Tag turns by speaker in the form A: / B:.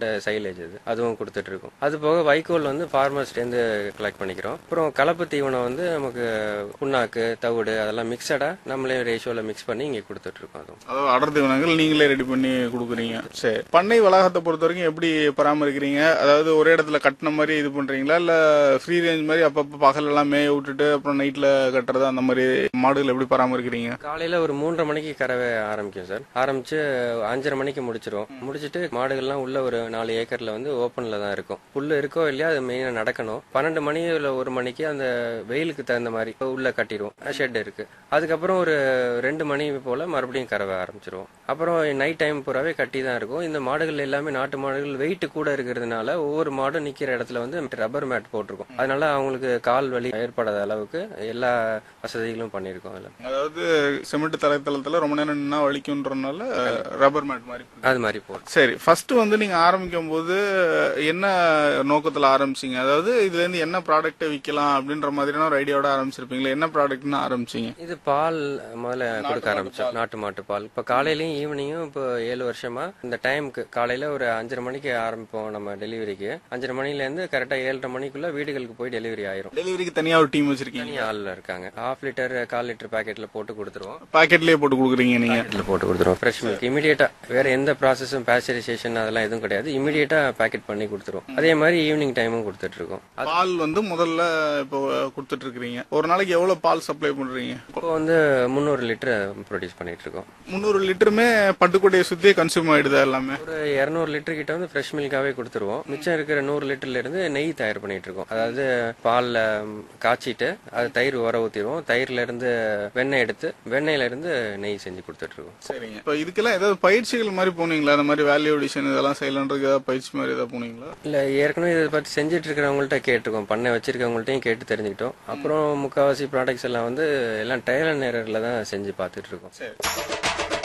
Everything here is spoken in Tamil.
A: பதப்படுத்தப்பட்ட சைலேஜ் அது அதுவும் கொடுத்துட்டு இருக்கோம் அது போக வைக்கோல் வந்து ஃபார்மர்ஸ்டேருந்து கலெக்ட் பண்ணிக்கிறோம் அப்புறம் கலப்பு தீவனம் வந்து நமக்கு புண்ணாக்கு தவிடு அதெல்லாம் மிக்சடா நம்மளே ரேஷியோல மிக்ஸ் பண்ணி இங்கே கொடுத்துட்டு இருக்கோம் அதுவும்
B: அதாவது அடர் தீவனங்கள் நீங்களே ரெடி பண்ணி கொடுக்குறீங்க சரி பண்ணை வளாகத்தை பொறுத்த வரைக்கும் எப்படி பராமரிக்கிறீங்க அதாவது ஒரே இடத்துல கட்டின மாதிரி இது பண்றீங்களா இல்ல ஃப்ரீ ரேஞ்ச் மாதிரி அப்பப்ப பகல் எல்லாம் மேய விட்டுட்டு அப்புறம் நைட்ல கட்டுறது அந்த மாதிரி மாடுகள் எப்படி பராமரிக்கிறீங்க
A: காலையில ஒரு மூன்றரை மணிக்கு கறவை ஆரம்பிக்கும் சார் ஆரம்பிச்சு அஞ்சரை மணிக்கு முடிச்சிரும் முடிச்சிட்டு மாடுகள்லாம் உள்ள ஒரு நாலு ஏக்கர்ல வந்து ஓப்பன்ல தான் இருக்கும் புல்லு இருக்கோ இல்லையா அது மெயினா நடக்கணும் பன்னெண்டு மணி இல்ல ஒரு மணிக்கு அந்த வெயிலுக்கு தகுந்த மாதிரி உள்ள கட்டிடுவோம் ஷெட் இருக்கு அதுக்கப்புறம் ஒரு ரெண்டு மணி போல மறுபடியும் கறவை ஆரம்பிச்சிருவோம் அப்புறம் நைட் டைம் பூராவே கட்டி தான் இருக்கும் இந்த மாடுகள் எல்லாமே நாட்டு மாடுகள் வெயிட் கூட இருக்கிறதுனால ஒவ்வொரு மாடும் நிக்கிற இடத்துல வந்து ரப்பர் மேட் போட்டிருக்கும் அதனால அவங்களுக்கு கால் வலி ஏற்படாத அளவுக்கு எல்லா வசதிகளும் பண்ணியிருக்கோம் அதுல
B: அதாவது சிமெண்ட் தரைத்தளத்துல ரொம்ப நேரம் நின்னா வலிக்குன்றனால ரப்பர் மேட் மாதிரி
A: அது மாதிரி போட்டு
B: சரி ஃபர்ஸ்ட் வந்து நீங்க ஆரம்பிக்கும் போது என்ன நோக்கத்துல ஆரம்பிச்சீங்க அதாவது இதுல இருந்து என்ன ப்ராடக்ட் விற்கலாம் அப்படின்ற மாதிரியான ஒரு ஐடியாவோட ஆரம்பிச்சிருப்பீங்களா என்ன ப்ராடக்ட்னு ஆரம்பிச்சீங்க
A: இது பால் முதல்ல கொடுக்க ஆரம்பிச்சோம் நாட்டு மாட்டு பால் இப்ப காலையிலயும் ஈவினிங்கும் இப்போ ஏழு வருஷமா இந்த டைம்க்கு காலையில ஒரு அஞ்சரை மணிக்கு ஆரம்பிப்போம் நம்ம டெலிவரிக்கு அஞ்சரை மணில இருந்து கரெக்டா ஏழரை மணிக்குள்ள வீடுகளுக்கு போய் டெலிவரி ஆயிரும்
B: டெலிவரிக்கு தனியா ஒரு டீம் வச்சிருக்கீங்க
A: தனி ஆள்ல இருக்காங்க ஹாஃப் லிட்டர் கால் லிட்டர் பாக்கெட்ல போட்டு கொடுத்துருவோம்
B: பாக்கெட்லயே போட்டு கொடுக்குறீங்க நீங்க
A: பாக்கெட்ல போட்டு கொடுத்துருவோம் ஃப்ரெஷ் மில்க் இமீடியட்டா வேற எந்த ப்ராசஸும் பேஸ்டரைசேஷன் அதெல்லாம் எதுவும் கிடையாது இமீடியட்டா பேக்கெட் பண்ணி கொடுத்துருவோம் அதே மாதிரி ஈவினிங் டைமும் கொடுத்துட்டு இருக்கோம்
B: பால் வந்து முதல்ல இப்போ கொடுத்துட்டு இருக்கீங்க ஒரு நாளைக்கு எவ்வளவு பால் சப்ளை பண்றீங்க
A: இப்போ வந்து முந்நூறு லிட்டர் ப்ரொடியூஸ் பண்ணிட்டு இருக்கோம்
B: முந்நூறு லிட்டருமே பட்டுக்கோட்டையை சுத்தியே கன்சியூம் ஆயிடுதா எல்லாமே
A: ஒரு இரநூறு லிட்டர் கிட்ட வந்து ஃப்ரெஷ் மில்காவே கொடுத்துருவோம் மிச்சம் இருக்கிற நூறு லிட்டர்ல இருந்து நெய் தயார் பண்ணிட்டு இருக்கோம் அதாவது பால்ல ம், காய்ச்சிட்டு அது தயிர் உர ஊத்திடுவோம் தயிர்ல இருந்து வெண்ணெய் எடுத்து வெண்ணெயில இருந்து நெய் செஞ்சு கொடுத்துட்டு இருக்கோம்
B: சரிங்க இப்போ இதுக்கெல்லாம் ஏதாவது பயிற்சிகள் மாதிரி போனீங்களா அந்த மாதிரி வேல்யூ அடிஷன் இதெல்லாம் செய்யலான்றதுக்கு ஏதாவது பயிற்சி மாதிரி ஏதாவது போனீங்களா
A: இல்ல ஏற்கனவே இதை பத்தி செஞ்சுட்டு இருக்கிறவங்கள்ட்ட கேட்டிருக்கோம் பண்ணை வச்சிருக்கவங்கள்ட்டையும் கேட்டு தெரிஞ்சுக்கிட்டோம் அப்புறம் முக்காவாசி ப்ராடக்ட்ஸ் எல்லாம் வந்து எல்லாம் டயல் அண்ட் எரர்ல தான் செஞ்சு பார்த்துட்டு இருக்கோம்
B: சரி